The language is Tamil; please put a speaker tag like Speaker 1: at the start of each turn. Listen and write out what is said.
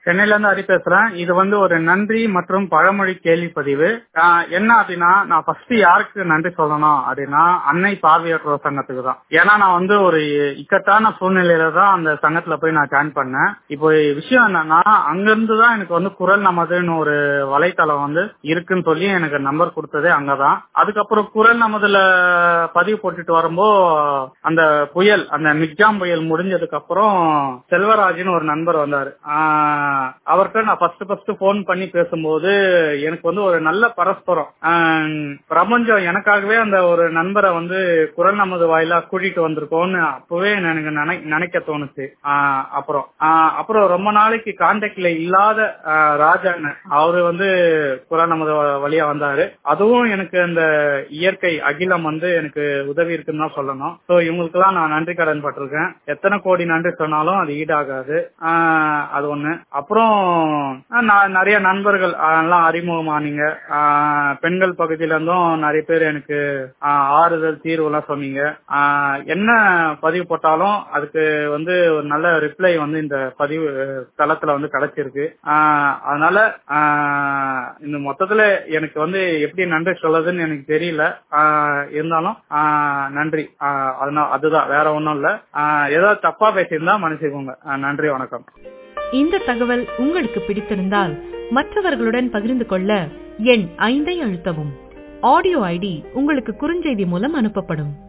Speaker 1: சென்னையில இருந்து ஹரி பேசுறேன் இது வந்து ஒரு நன்றி மற்றும் பழமொழி கேள்வி பதிவு ஆஹ் என்ன அப்படின்னா நான் ஃபர்ஸ்ட் யாருக்கு நன்றி சொல்லணும் அப்படின்னா அன்னை பார்வையற்றோர் சங்கத்துக்கு தான் ஏன்னா நான் வந்து ஒரு இக்கட்டான சூழ்நிலையில தான் அந்த சங்கத்துல போய் நான் ஜாயின் பண்ணேன் இப்போ விஷயம் என்னன்னா அங்கிருந்து தான் எனக்கு வந்து குரல் நமதுன்னு ஒரு வலைத்தளம் வந்து இருக்குன்னு சொல்லி எனக்கு நம்பர் கொடுத்ததே அங்கதான் அதுக்கப்புறம் குரல் நமதுல பதிவு போட்டுட்டு வரும்போ அந்த புயல் அந்த மிக்ஜாம் புயல் முடிஞ்சதுக்கு அப்புறம் செல்வராஜ்னு ஒரு நண்பர் வந்தாரு ஆஹ் அவர்கிட்ட நான் ஃபர்ஸ்ட் ஃபர்ஸ்ட் போன் பண்ணி பேசும்போது எனக்கு வந்து ஒரு நல்ல பரஸ்பரம் ஆஹ் பிரபஞ்சம் எனக்காகவே அந்த ஒரு நண்பரை வந்து குரல் நமது வாயிலா கூட்டிட்டு வந்திருக்கோம்னு அப்பவே எனக்கு நினை- நினைக்க தோணுச்சு ஆஹ் அப்புறம் ஆஹ் அப்புறம் ரொம்ப நாளைக்கு கான்டாக்ட்ல இல்லாத ஆஹ் ராஜான்னு அவரு வந்து குரல் நமது வ- வழியா வந்தாரு அதுவும் எனக்கு அந்த இயற்கை அகிலம் வந்து எனக்கு உதவி இருக்குன்னு தான் சொல்லணும் சோ இவங்களுக்கெல்லாம் நான் நன்றி கடன் பட்டிருக்கேன் எத்தனை கோடி நன்றி சொன்னாலும் அது ஈடாகாது ஆஹ் அது ஒண்ணு அப்புறம் ஆஹ் நான் நிறைய நண்பர்கள் ஆஹ் எல்லாம் அறிமுகமானீங்க ஆஹ் பெண்கள் பகுதியில இருந்தும் நிறைய பேர் எனக்கு ஆஹ் ஆறுதல் தீர்வு எல்லாம் சொன்னீங்க ஆஹ் என்ன பதிவு போட்டாலும் அதுக்கு வந்து ஒரு நல்ல ரிப்ளை வந்து இந்த பதிவு அஹ், தளத்துல வந்து கிடைச்சிருக்கு ஆஹ் அதனால ஆஹ் இந்த மொத்தத்துல எனக்கு வந்து எப்படி நன்றி சொல்லதுன்னு எனக்கு தெரியல ஆஹ் இருந்தாலும் ஆஹ் நன்றி ஆஹ் அதனால அதுதான் வேற ஒண்ணும் இல்ல ஆஹ் ஏதாவது தப்பா பேசியிருந்தா மன்னிச்சுக்கோங்க ஆஹ் நன்றி வணக்கம்
Speaker 2: இந்த தகவல் உங்களுக்கு பிடித்திருந்தால் மற்றவர்களுடன் பகிர்ந்து கொள்ள எண் ஐந்தை அழுத்தவும் ஆடியோ ஐடி உங்களுக்கு குறுஞ்செய்தி மூலம் அனுப்பப்படும்